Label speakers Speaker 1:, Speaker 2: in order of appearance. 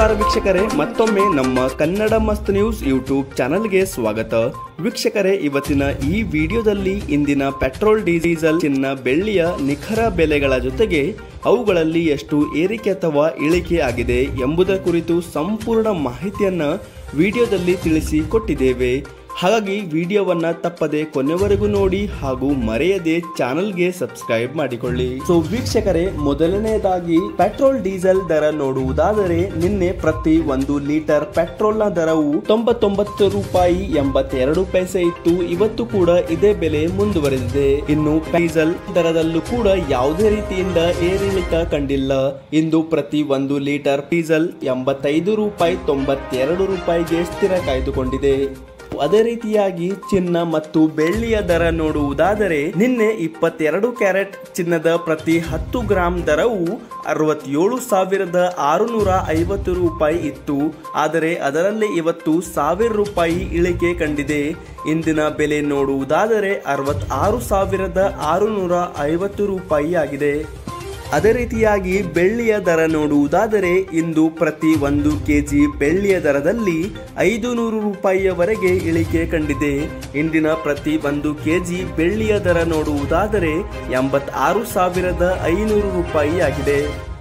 Speaker 1: ನಮಸ್ಕಾರ ವೀಕ್ಷಕರೇ ಮತ್ತೊಮ್ಮೆ ನಮ್ಮ ಕನ್ನಡ ಮಸ್ತ್ ನ್ಯೂಸ್ ಯೂಟ್ಯೂಬ್ ಚಾನಲ್ಗೆ ಸ್ವಾಗತ ವೀಕ್ಷಕರೇ ಇವತ್ತಿನ ಈ ವಿಡಿಯೋದಲ್ಲಿ ಇಂದಿನ ಪೆಟ್ರೋಲ್ ಡೀಸೆಲ್ ಚಿನ್ನ ಬೆಳ್ಳಿಯ ನಿಖರ ಬೆಲೆಗಳ ಜೊತೆಗೆ ಅವುಗಳಲ್ಲಿ ಎಷ್ಟು ಏರಿಕೆ ಅಥವಾ ಇಳಿಕೆ ಆಗಿದೆ ಎಂಬುದರ ಕುರಿತು ಸಂಪೂರ್ಣ ಮಾಹಿತಿಯನ್ನ ವಿಡಿಯೋದಲ್ಲಿ ತಿಳಿಸಿ ಕೊಟ್ಟಿದ್ದೇವೆ ಹಾಗಾಗಿ ವಿಡಿಯೋವನ್ನ ತಪ್ಪದೆ ಕೊನೆವರೆಗೂ ನೋಡಿ ಹಾಗೂ ಮರೆಯದೆ ಚಾನಲ್ಗೆ ಸಬ್ಸ್ಕ್ರೈಬ್ ಮಾಡಿಕೊಳ್ಳಿ ಸೊ ವೀಕ್ಷಕರೇ ಮೊದಲನೆಯದಾಗಿ ಪೆಟ್ರೋಲ್ ಡೀಸೆಲ್ ದರ ನೋಡುವುದಾದರೆ ನಿನ್ನೆ ಪ್ರತಿ ಒಂದು ಲೀಟರ್ ಪೆಟ್ರೋಲ್ನ ದರವು ತೊಂಬತ್ತೊಂಬತ್ತು ರೂಪಾಯಿ ಎಂಬತ್ತೆರಡು ಪೈಸೆ ಇತ್ತು ಇವತ್ತು ಕೂಡ ಇದೇ ಬೆಲೆ ಮುಂದುವರೆದಿದೆ ಇನ್ನು ಡೀಸೆಲ್ ದರದಲ್ಲೂ ಕೂಡ ಯಾವುದೇ ರೀತಿಯಿಂದ ಏರಿಳಿತ ಕಂಡಿಲ್ಲ ಇಂದು ಪ್ರತಿ ಒಂದು ಲೀಟರ್ ಡೀಸೆಲ್ ಎಂಬತ್ತೈದು ರೂಪಾಯಿ ತೊಂಬತ್ತೆರಡು ರೂಪಾಯಿಗೆ ಸ್ಥಿರ ಕಾಯ್ದುಕೊಂಡಿದೆ ಅದೇ ರೀತಿಯಾಗಿ ಚಿನ್ನ ಮತ್ತು ಬೆಳ್ಳಿಯ ದರ ನೋಡುವುದಾದರೆ ನಿನ್ನೆ ಇಪ್ಪತ್ತೆರಡು ಕ್ಯಾರೆಟ್ ಚಿನ್ನದ ಪ್ರತಿ ಹತ್ತು ಗ್ರಾಂ ದರವು ಅರವತ್ತೇಳು ಸಾವಿರದ ಆರುನೂರ ಐವತ್ತು ರೂಪಾಯಿ ಇತ್ತು ಆದರೆ ಅದರಲ್ಲಿ ಇವತ್ತು ಸಾವಿರ ರೂಪಾಯಿ ಇಳಿಕೆ ಕಂಡಿದೆ ಇಂದಿನ ಬೆಲೆ ನೋಡುವುದಾದರೆ ಅರವತ್ತಾರು ಸಾವಿರದ ಆರುನೂರ ಐವತ್ತು ರೂಪಾಯಿ ಆಗಿದೆ ಅದೇ ರೀತಿಯಾಗಿ ಬೆಳ್ಳಿಯ ದರ ನೋಡುವುದಾದರೆ ಇಂದು ಪ್ರತಿ ಒಂದು ಕೆಜಿ ಬೆಳ್ಳಿಯ ದರದಲ್ಲಿ ಐದು ನೂರು ರೂಪಾಯಿಯವರೆಗೆ ಇಳಿಕೆ ಕಂಡಿದೆ ಇಂದಿನ ಪ್ರತಿ ಒಂದು ಕೆಜಿ ಬೆಳ್ಳಿಯ ದರ ನೋಡುವುದಾದರೆ ಎಂಬತ್ತಾರು ಸಾವಿರದ ಐನೂರು ರೂಪಾಯಿ ಆಗಿದೆ